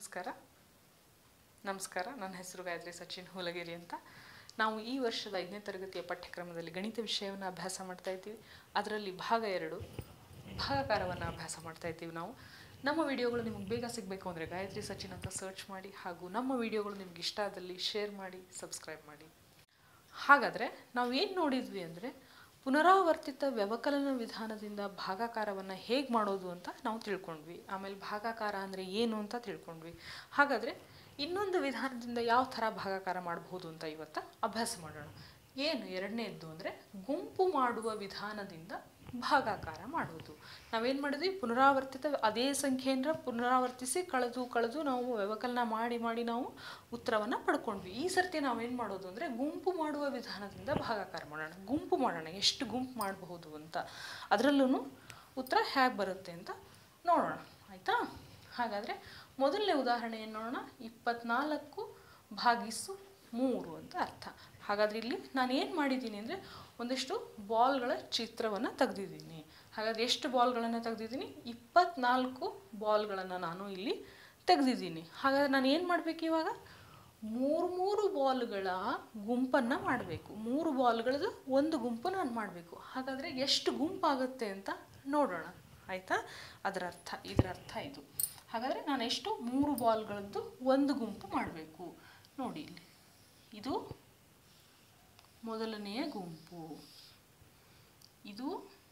ನಮಸ್ಕಾರ ನಮಸ್ಕಾರ ನನ್ನ ಹೆಸರು ಗಾಯತ್ರಿ ಸಚಿನ್ ಹುಲಗೇರಿ ಅಂತ ನಾವು ಈ ವರ್ಷದ ಐದನೇ ತರಗತಿಯ ಪಠ್ಯಕ್ರಮದಲ್ಲಿ ಗಣಿತ ವಿಷಯವನ್ನು ಅಭ್ಯಾಸ ಮಾಡ್ತಾ ಇದ್ದೀವಿ ಅದರಲ್ಲಿ ಭಾಗ ಎರಡು ಭಾಗಾಕಾರವನ್ನು ಅಭ್ಯಾಸ ಮಾಡ್ತಾ ಇದ್ದೀವಿ ನಾವು ನಮ್ಮ ವಿಡಿಯೋಗಳು ನಿಮಗೆ ಬೇಗ ಸಿಗಬೇಕು ಅಂದರೆ ಗಾಯತ್ರಿ ಸಚಿನ್ ಅಂತ ಸರ್ಚ್ ಮಾಡಿ ಹಾಗೂ ನಮ್ಮ ವಿಡಿಯೋಗಳು ನಿಮ್ಗೆ ಇಷ್ಟ ಆದಲ್ಲಿ ಶೇರ್ ಮಾಡಿ ಸಬ್ಸ್ಕ್ರೈಬ್ ಮಾಡಿ ಹಾಗಾದರೆ ನಾವು ಏನು ನೋಡಿದ್ವಿ ಅಂದರೆ ಪುನರಾವರ್ತಿತ ವ್ಯವಕಲನ ವಿಧಾನದಿಂದ ಭಾಗಾಕಾರವನ್ನು ಹೇಗೆ ಮಾಡೋದು ಅಂತ ನಾವು ತಿಳ್ಕೊಂಡ್ವಿ ಆಮೇಲೆ ಭಾಗಾಕಾರ ಅಂದರೆ ಏನು ಅಂತ ತಿಳ್ಕೊಂಡ್ವಿ ಹಾಗಾದರೆ ಇನ್ನೊಂದು ವಿಧಾನದಿಂದ ಯಾವ ಥರ ಭಾಗಾಕಾರ ಮಾಡಬಹುದು ಅಂತ ಇವತ್ತು ಅಭ್ಯಾಸ ಮಾಡೋಣ ಏನು ಎರಡನೇದ್ದು ಅಂದರೆ ಗುಂಪು ಮಾಡುವ ವಿಧಾನದಿಂದ ಭಾಗಾಕಾರ ಮಾಡೋದು ನಾವೇನು ಮಾಡಿದ್ವಿ ಪುನರಾವರ್ತಿತ ಅದೇ ಸಂಖ್ಯೆಯಿಂದ ಪುನರಾವರ್ತಿಸಿ ಕಳೆದು ಕಳೆದು ನಾವು ವ್ಯವಕಲನ ಮಾಡಿ ಮಾಡಿ ನಾವು ಉತ್ತರವನ್ನು ಪಡ್ಕೊಂಡ್ವಿ ಈ ಸರ್ತಿ ನಾವೇನು ಮಾಡೋದು ಅಂದರೆ ಗುಂಪು ಮಾಡುವ ವಿಧಾನದಿಂದ ಭಾಗಾಕಾರ ಮಾಡೋಣ ಗುಂಪು ಮಾಡೋಣ ಎಷ್ಟು ಗುಂಪು ಮಾಡಬಹುದು ಅಂತ ಅದರಲ್ಲೂ ಉತ್ತರ ಹೇಗೆ ಬರುತ್ತೆ ಅಂತ ನೋಡೋಣ ಆಯಿತಾ ಹಾಗಾದರೆ ಮೊದಲನೇ ಉದಾಹರಣೆ ಏನು ನೋಡೋಣ ಇಪ್ಪತ್ನಾಲ್ಕು ಭಾಗಿಸು ಮೂರು ಅಂತ ಅರ್ಥ ಹಾಗಾದರೆ ಇಲ್ಲಿ ನಾನು ಏನು ಮಾಡಿದ್ದೀನಿ ಅಂದರೆ ಒಂದಿಷ್ಟು ಬಾಲ್ಗಳ ಚಿತ್ರವನ್ನು ತೆಗೆದಿದ್ದೀನಿ ಹಾಗಾದರೆ ಎಷ್ಟು ಬಾಲ್ಗಳನ್ನು ತೆಗೆದಿದ್ದೀನಿ ಇಪ್ಪತ್ನಾಲ್ಕು ಬಾಲ್ಗಳನ್ನು ನಾನು ಇಲ್ಲಿ ತೆಗೆದಿದ್ದೀನಿ ಹಾಗಾದರೆ ನಾನು ಏನು ಮಾಡಬೇಕು ಇವಾಗ ಮೂರು ಮೂರು ಬಾಲ್ಗಳ ಗುಂಪನ್ನು ಮಾಡಬೇಕು ಮೂರು ಬಾಲ್ಗಳದ್ದು ಒಂದು ಗುಂಪು ನಾನು ಮಾಡಬೇಕು ಹಾಗಾದರೆ ಎಷ್ಟು ಗುಂಪಾಗುತ್ತೆ ಅಂತ ನೋಡೋಣ ಆಯಿತಾ ಅದರ ಅರ್ಥ ಇದರ ಅರ್ಥ ಇದು ಹಾಗಾದರೆ ನಾನು ಎಷ್ಟು ಮೂರು ಬಾಲ್ಗಳದ್ದು ಒಂದು ಗುಂಪು ಮಾಡಬೇಕು ನೋಡಿ ಇಲ್ಲಿ ಇದು ಮೊದಲನೆಯ ಗುಂಪು ಇದು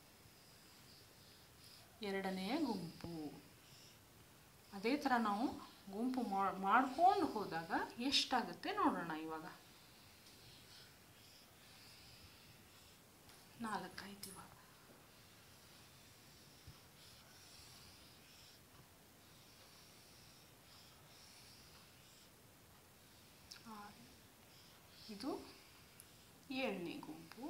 ಎರಡನೆಯ ಗುಂಪು ಅದೇ ಥರ ನಾವು ಗುಂಪು ಮಾಡ್ಕೊಂಡು ಹೋದಾಗ ಎಷ್ಟಾಗುತ್ತೆ ನೋಡೋಣ ಇವಾಗ ನಾಲ್ಕಾಯ್ತು ಇವಾಗ ಆರು. ಇದು ಏಳನೇ ಗುಂಪು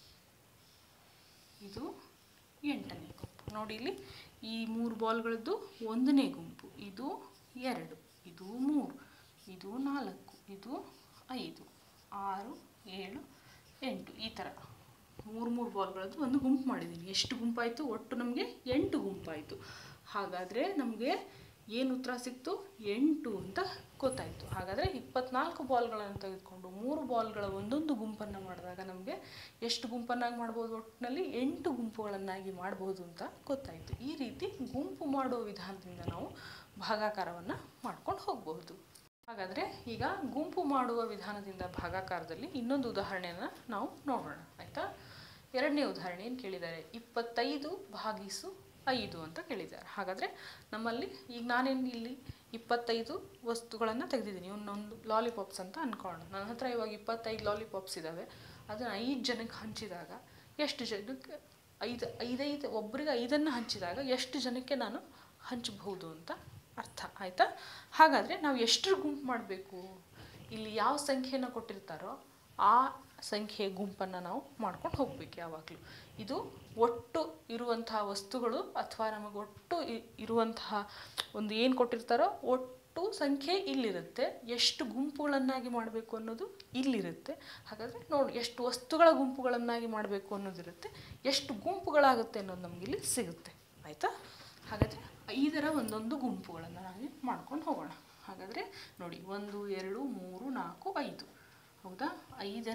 ಇದು ಎಂಟನೇ ಗುಂಪು ನೋಡಿ ಇಲ್ಲಿ ಈ ಮೂರು ಬಾಲ್ಗಳದ್ದು ಒಂದನೇ ಗುಂಪು ಇದು ಎರಡು ಇದು ಮೂರು ಇದು ನಾಲ್ಕು ಇದು ಐದು ಆರು ಏಳು ಎಂಟು ಈ ಥರ ಮೂರು ಮೂರು ಬಾಲ್ಗಳದ್ದು ಒಂದು ಗುಂಪು ಮಾಡಿದ್ದೀನಿ ಎಷ್ಟು ಗುಂಪಾಯಿತು ಒಟ್ಟು ನಮಗೆ ಎಂಟು ಗುಂಪಾಯಿತು ಹಾಗಾದರೆ ನಮಗೆ ಏನು ಉತ್ತರ ಸಿಕ್ತು ಎಂಟು ಅಂತ ಗೊತ್ತಾಯಿತು ಹಾಗಾದರೆ ಇಪ್ಪತ್ನಾಲ್ಕು ಬಾಲ್ಗಳನ್ನು ತೆಗೆದುಕೊಂಡು ಮೂರು ಬಾಲ್ಗಳ ಒಂದೊಂದು ಗುಂಪನ್ನು ಮಾಡಿದಾಗ ನಮಗೆ ಎಷ್ಟು ಗುಂಪನ್ನಾಗಿ ಮಾಡ್ಬೋದು ಒಟ್ಟಿನಲ್ಲಿ ಎಂಟು ಗುಂಪುಗಳನ್ನಾಗಿ ಮಾಡ್ಬೋದು ಅಂತ ಗೊತ್ತಾಯಿತು ಈ ರೀತಿ ಗುಂಪು ಮಾಡುವ ವಿಧಾನದಿಂದ ನಾವು ಭಾಗಾಕಾರವನ್ನು ಮಾಡ್ಕೊಂಡು ಹೋಗಬಹುದು ಹಾಗಾದರೆ ಈಗ ಗುಂಪು ಮಾಡುವ ವಿಧಾನದಿಂದ ಭಾಗಾಕಾರದಲ್ಲಿ ಇನ್ನೊಂದು ಉದಾಹರಣೆಯನ್ನು ನಾವು ನೋಡೋಣ ಆಯಿತಾ ಎರಡನೇ ಉದಾಹರಣೆ ಏನು ಕೇಳಿದ್ದಾರೆ ಇಪ್ಪತ್ತೈದು ಭಾಗಿಸು ಐದು ಅಂತ ಕೇಳಿದ್ದಾರೆ ಹಾಗಾದರೆ ನಮ್ಮಲ್ಲಿ ಈಗ ನಾನೇನು ಇಲ್ಲಿ ಇಪ್ಪತ್ತೈದು ವಸ್ತುಗಳನ್ನು ತೆಗೆದಿದ್ದೀನಿ ಒಂದೊಂದು ಲಾಲಿಪಾಪ್ಸ್ ಅಂತ ಅಂದ್ಕೊಳ್ಳೋಣ ನನ್ನ ಹತ್ರ ಇವಾಗ ಇಪ್ಪತ್ತೈದು ಲಾಲಿಪಾಪ್ಸ್ ಇದ್ದಾವೆ ಅದನ್ನು ಐದು ಜನಕ್ಕೆ ಹಂಚಿದಾಗ ಎಷ್ಟು ಜನಕ್ಕೆ ಐದು ಐದೈದು ಒಬ್ಬರಿಗೆ ಐದನ್ನು ಹಂಚಿದಾಗ ಎಷ್ಟು ಜನಕ್ಕೆ ನಾನು ಹಂಚಬಹುದು ಅಂತ ಅರ್ಥ ಆಯಿತಾ ಹಾಗಾದರೆ ನಾವು ಎಷ್ಟರ ಗುಂಪು ಮಾಡಬೇಕು ಇಲ್ಲಿ ಯಾವ ಸಂಖ್ಯೆಯನ್ನು ಕೊಟ್ಟಿರ್ತಾರೋ ಆ ಸಂಖ್ಯೆಯ ಗುಂಪನ್ನು ನಾವು ಮಾಡ್ಕೊಂಡು ಹೋಗ್ಬೇಕು ಯಾವಾಗಲೂ ಇದು ಒಟ್ಟು ಇರುವಂತಹ ವಸ್ತುಗಳು ಅಥವಾ ನಮಗೆ ಒಟ್ಟು ಇರುವಂತಹ ಒಂದು ಏನು ಕೊಟ್ಟಿರ್ತಾರೋ ಒಟ್ಟು ಸಂಖ್ಯೆ ಇಲ್ಲಿರುತ್ತೆ ಎಷ್ಟು ಗುಂಪುಗಳನ್ನಾಗಿ ಮಾಡಬೇಕು ಅನ್ನೋದು ಇಲ್ಲಿರುತ್ತೆ ಹಾಗಾದರೆ ನೋಡಿ ಎಷ್ಟು ವಸ್ತುಗಳ ಗುಂಪುಗಳನ್ನಾಗಿ ಮಾಡಬೇಕು ಅನ್ನೋದಿರುತ್ತೆ ಎಷ್ಟು ಗುಂಪುಗಳಾಗುತ್ತೆ ಅನ್ನೋದು ನಮಗೆ ಇಲ್ಲಿ ಸಿಗುತ್ತೆ ಆಯಿತಾ ಹಾಗಾದರೆ ಐದರ ಒಂದೊಂದು ಗುಂಪುಗಳನ್ನು ನಾವು ಮಾಡ್ಕೊಂಡು ಹೋಗೋಣ ಹಾಗಾದರೆ ನೋಡಿ ಒಂದು ಎರಡು ಮೂರು ನಾಲ್ಕು ಐದು ಹೌದಾ ಐದರ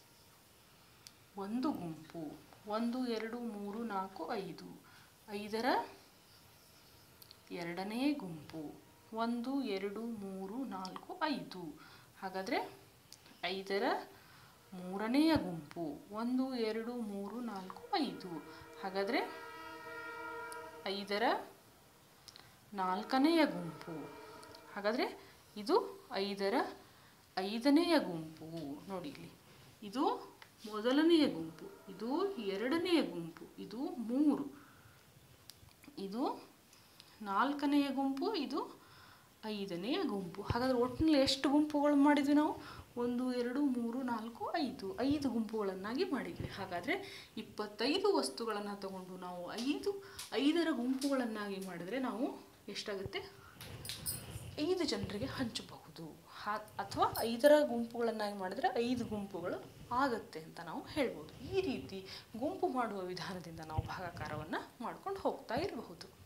ಒಂದು ಗುಂಪು ಒಂದು ಎರಡು ಮೂರು ನಾಲ್ಕು ಐದು ಐದರ ಎರಡನೇ ಗುಂಪು ಒಂದು ಎರಡು ಮೂರು ನಾಲ್ಕು ಐದು ಹಾಗಾದರೆ ಐದರ ಮೂರನೆಯ ಗುಂಪು ಒಂದು ಎರಡು ಮೂರು ನಾಲ್ಕು ಐದು ಹಾಗಾದರೆ ಐದರ ನಾಲ್ಕನೆಯ ಗುಂಪು ಹಾಗಾದರೆ ಇದು ಐದರ ಐದನೆಯ ಗುಂಪು ನೋಡಿ ಇಲ್ಲಿ ಇದು ಮೊದಲನೆಯ ಗುಂಪು ಇದು ಎರಡನೆಯ ಗುಂಪು ಇದು ಮೂರು ಇದು ನಾಲ್ಕನೆಯ ಗುಂಪು ಇದು ಐದನೆಯ ಗುಂಪು ಹಾಗಾದರೆ ಒಟ್ಟಿನಲ್ಲಿ ಎಷ್ಟು ಗುಂಪುಗಳು ಮಾಡಿದ್ವಿ ನಾವು ಒಂದು ಎರಡು ಮೂರು ನಾಲ್ಕು ಐದು ಐದು ಗುಂಪುಗಳನ್ನಾಗಿ ಮಾಡಿದ್ವಿ ಹಾಗಾದರೆ ಇಪ್ಪತ್ತೈದು ವಸ್ತುಗಳನ್ನು ತಗೊಂಡು ನಾವು ಐದು ಐದರ ಗುಂಪುಗಳನ್ನಾಗಿ ಮಾಡಿದರೆ ನಾವು ಎಷ್ಟಾಗುತ್ತೆ ಐದು ಜನರಿಗೆ ಹಂಚಬಹುದು ಹಾ ಅಥವಾ ಐದರ ಗುಂಪುಗಳನ್ನಾಗಿ ಮಾಡಿದರೆ ಐದು ಗುಂಪುಗಳು ಆಗುತ್ತೆ ಅಂತ ನಾವು ಹೇಳ್ಬೋದು ಈ ರೀತಿ ಗುಂಪು ಮಾಡುವ ವಿಧಾನದಿಂದ ನಾವು ಭಾಗಾಕಾರವನ್ನು ಮಾಡ್ಕೊಂಡು ಹೋಗ್ತಾ ಇರಬಹುದು